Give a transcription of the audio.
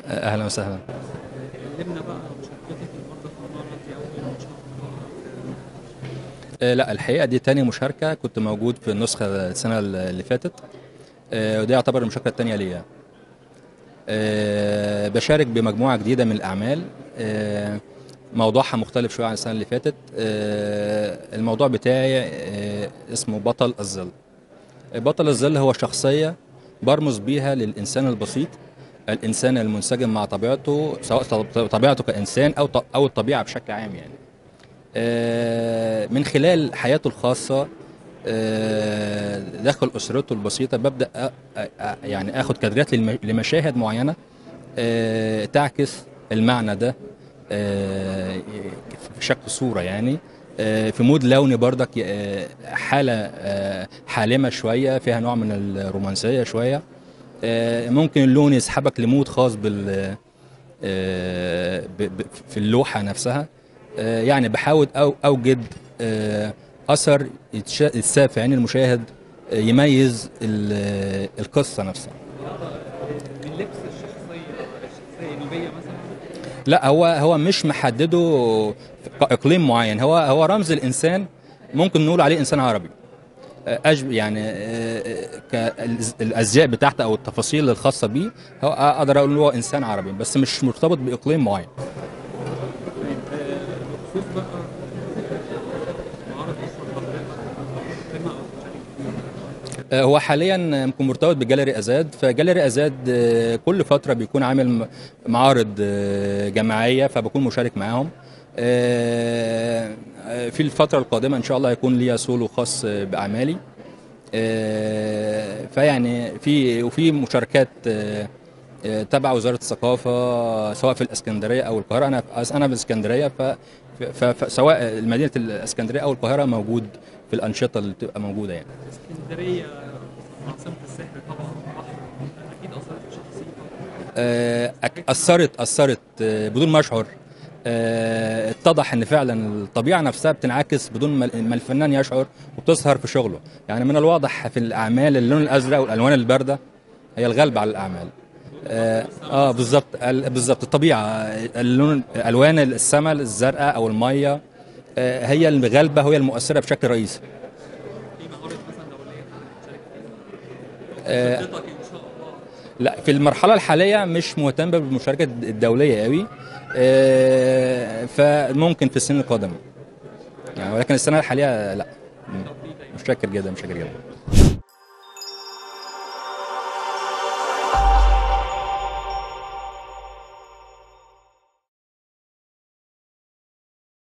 اهلا وسهلا كلمنا بقى عن مشاركتك النهارده في المعرض دي اول مشاركه آه، لا الحقيقه دي تاني مشاركه كنت موجود في النسخه السنه اللي فاتت آه، ودي يعتبر المشاركه الثانيه ليا آه، بشارك بمجموعه جديده من الاعمال آه، موضوعها مختلف شويه عن السنه اللي فاتت آه، الموضوع بتاعي آه، اسمه بطل الظل بطل الظل هو شخصيه برمز بيها للانسان البسيط الانسان المنسجم مع طبيعته سواء طب- طبيعته كانسان او ط- او الطبيعه بشكل عام يعني آه، من خلال حياته الخاصة آه، داخل أسرته البسيطة ببدأ أ- أ- يعني آخد كادرات للم- لمشاهد معينة آه، تعكس المعنى ده آه، في شكل صورة يعني آه، في مود لوني بردك آه، حالة آه، حالمة شوية فيها نوع من الرومانسية شوية آه، ممكن اللون يسحبك لمود خاص بال آه، ب- ب- في اللوحة نفسها آه، يعني بحاول أو أوجد آه، أثر يتشا- يتساب في عين المشاهد آه، يميز ال- القصة نفسها من لبس الشخصيه الشخصيه النوبيه مثلا لا هو هو مش محدده كإقليم معين هو هو رمز الإنسان ممكن نقول عليه إنسان عربي آه، أجب يعني كالأزياء بتاعته أو التفاصيل الخاصة بيه هو أقدر أقول إن هو إنسان عربي بس مش مرتبط بإقليم معين طيب آه، بخصوص بقى معرض اسره البحر قمه او مشاركه آه، هو حاليا يمكن مرتبط بجاليري ازاد فجاليري ازاد آه، كل فتره بيكون عامل م- معارض آه، جماعيه فبكون مشارك معاهم آه، آه، في الفتره القادمه ان شاء الله هيكون ليا سولو خاص آه، باعمالي آه، فيعني في وفي مشاركات آه، آه، تبع وزاره الثقافه سواء في الاسكندريه او القاهره انا انا في الاسكندريه ف ف- فسواء مدينه الاسكندريه او القاهره موجود في الانشطه اللي بتبقى موجوده يعني اسكندريه عاصمه السحر طبعا بحر اكيد اثرت في شخصيتك آه، أك- اثرت اثرت آه، بدون ما اشعر آه، اتضح ان فعلا الطبيعه نفسها بتنعكس بدون ما ما الفنان يشعر وبتظهر في شغله يعني من الواضح في الاعمال اللون الازرق والالوان البارده هي الغالبه على الاعمال اه, آه بالظبط ال- بالظبط الطبيعه اللون الوان السماء الزرقاء او الميه آه، هي الغالبه وهي المؤثره بشكل رئيسي في معارض مثلا دوليه مشاركه آه، فيها خطتك ان شاء الله لا في المرحلة الحالية مش مهتم بالمشاركة الدولية قوي آه، فممكن في السنين القادمة يعني ولكن السنة الحالية لا توفيق دايما مش فاكر جدا مش فاكر جدا